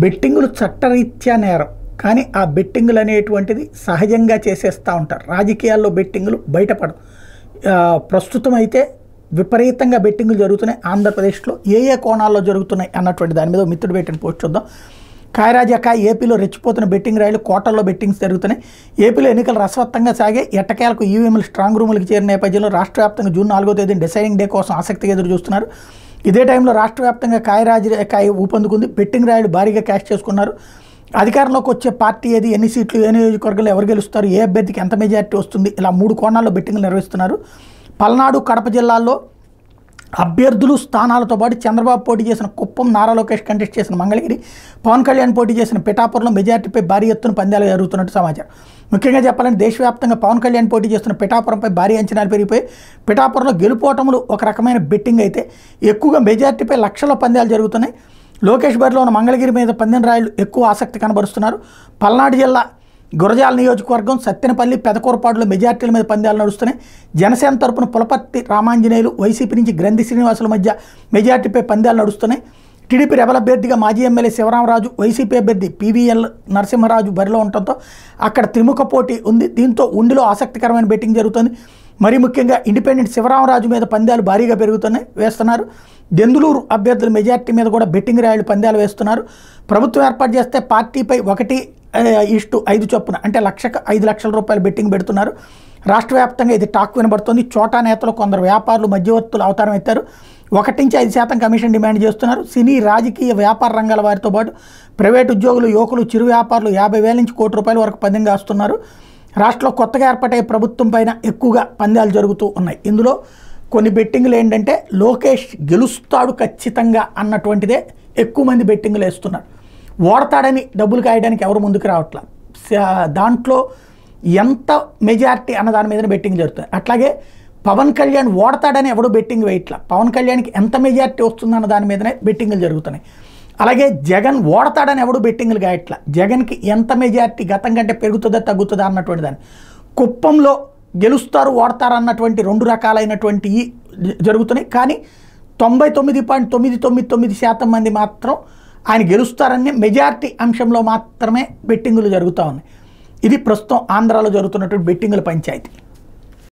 బెట్టింగులు చట్టరీత్యా నేరం కానీ ఆ బెట్టింగులు అనేటువంటిది సహజంగా చేసేస్తూ ఉంటారు రాజకీయాల్లో బెట్టింగులు బయటపడదు ఆ, ప్రస్తుతం అయితే విపరీతంగా బెట్టింగులు జరుగుతున్నాయి ఆంధ్రప్రదేశ్లో ఏ ఏ కోణాల్లో జరుగుతున్నాయి అన్నటువంటి దాని మీద ఓ మిత్రుడు పెట్టిన పోస్ట్ చూద్దాం కాయరాజాక ఏపీలో రెచ్చిపోతున్న బెట్టింగ్ రైళ్లు కోటల్లో బెట్టింగ్స్ జరుగుతున్నాయి ఏపీలో ఎన్నికలు రసవత్తంగా సాగే ఎట్టకేలకు ఈవీఎంలు స్ట్రాంగ్ రూములకు చేరిన నేపథ్యంలో రాష్ట్ర వ్యాప్తంగా జూన్ నాలుగో తేదీన డిసైడింగ్ డే కోసం ఆసక్తిగా ఎదురు చూస్తున్నారు ఇదే టైంలో రాష్ట్ర వ్యాప్తంగా కాయరాజ కాయ ఊపందుకుంది బెట్టింగ్ రాయుడు భారీగా క్యాష్ చేసుకున్నారు అధికారంలోకి వచ్చే పార్టీ ఏది ఎన్ని సీట్లు ఏ నియోజకవర్గంలో ఎవరు గెలుస్తారు ఏ అభ్యర్థికి ఎంత మెజారిటీ వస్తుంది ఇలా మూడు కోణాల్లో బెట్టింగ్లు నిర్వహిస్తున్నారు పల్నాడు కడప జిల్లాల్లో అభ్యర్థులు స్థానాలతో పాటు చంద్రబాబు పోటీ చేసిన కుప్పం నారా లోకేష్ కంటెస్ట్ చేసిన మంగళగిరి పవన్ కళ్యాణ్ పోటీ చేసిన పిఠాపురంలో మెజార్టీపై భారీ ఎత్తున పందాలు జరుగుతున్నట్టు సమాచారం ముఖ్యంగా చెప్పాలంటే దేశవ్యాప్తంగా పవన్ కళ్యాణ్ పోటీ చేస్తున్న పిఠాపురంపై భారీ అంచనాలు పెరిగిపోయి పిఠాపురంలో గెలుపోవటములు ఒక రకమైన బెట్టింగ్ అయితే ఎక్కువగా మెజార్టీపై లక్షల పందాలు జరుగుతున్నాయి లోకేష్ బరిలో ఉన్న మంగళగిరి మీద పందెం రాయలు ఎక్కువ ఆసక్తి కనబరుస్తున్నారు పల్నాడు జిల్లా గురజాల నియోజకవర్గం సత్తెనపల్లి పెదకూరపాడులో మెజార్టీల మీద పందాలు నడుస్తున్నాయి జనసేన తరపున పులపర్తి రామాంజనేయులు వైసీపీ నుంచి గ్రంథి శ్రీనివాసుల మధ్య మెజార్టీపై పందాలు నడుస్తున్నాయి టీడీపీ రెబల్ అభ్యర్థిగా మాజీ ఎమ్మెల్యే శివరామరాజు వైసీపీ అభ్యర్థి పీవీఎల్ నరసింహరాజు బరిలో ఉండటంతో అక్కడ త్రిముఖ పోటీ ఉంది దీంతో ఉండిలో ఆసక్తికరమైన బెట్టింగ్ జరుగుతుంది మరి ముఖ్యంగా ఇండిపెండెంట్ శివరామరాజు మీద పందాలు భారీగా పెరుగుతున్నాయి వేస్తున్నారు దెందులూరు అభ్యర్థుల మెజార్టీ మీద కూడా బెట్టింగ్ రాయలు పందాలు వేస్తున్నారు ప్రభుత్వం ఏర్పాటు చేస్తే పార్టీపై ఒకటి ఆ, ఇష్టు ఐదు చొప్పున అంటే లక్షకు ఐదు లక్షల రూపాయలు బెట్టింగ్ పెడుతున్నారు రాష్ట్ర వ్యాప్తంగా ఇది టాక్ వినబడుతుంది చోటా నేతలు కొందరు వ్యాపారులు మధ్యవర్తులు అవతారం ఎత్తారు ఒకటి నుంచి ఐదు శాతం కమిషన్ డిమాండ్ చేస్తున్నారు సినీ రాజకీయ వ్యాపార రంగాల వారితో పాటు ప్రైవేట్ ఉద్యోగులు యువకులు చిరు వ్యాపారులు యాభై వేల నుంచి కోటి రూపాయల వరకు పందెం కాస్తున్నారు రాష్ట్రంలో కొత్తగా ఏర్పాటయ్యే ప్రభుత్వం పైన ఎక్కువగా పందాలు జరుగుతూ ఉన్నాయి ఇందులో కొన్ని బెట్టింగ్లు ఏంటంటే లోకేష్ గెలుస్తాడు ఖచ్చితంగా అన్నటువంటిదే ఎక్కువ మంది బెట్టింగ్లు వేస్తున్నారు ఓడతాడని డబ్బులు కాయడానికి ఎవరు ముందుకు రావట్లా స- దాంట్లో ఎంత మెజారిటీ అన్న దాని మీద బెట్టింగ్ జరుగుతుంది అట్లాగే పవన్ కళ్యాణ్ ఓడతాడని ఎవడు బెట్టింగ్ వేయట్లా పవన్ కళ్యాణ్కి ఎంత మెజారిటీ వస్తుందన్న దాని మీదనే బెట్టింగ్లు జరుగుతున్నాయి అలాగే జగన్ ఓడతాడని ఎవడు బెట్టింగ్లు గాయట్లా జగన్కి ఎంత మెజారిటీ గతం కంటే పెరుగుతుందా తగ్గుతుందా అన్నటువంటి దాన్ని కుప్పంలో గెలుస్తారు ఓడతారు అన్నటువంటి రెండు రకాలైనటువంటి ఈ జ- జరుగుతున్నాయి కానీ తొంభై తొమ్మిది పాయింట్ తొమ్మిది తొమ్మిది తొమ్మిది శాతం మంది మాత్రం ఆయన గెలుస్తారని మెజారిటీ అంశంలో మాత్రమే బెట్టింగులు జరుగుతూ ఉన్నాయి ఇది ప్రస్తుతం ఆంధ్రాలో జరుగుతున్నటువంటి బెట్టింగుల పంచాయతీ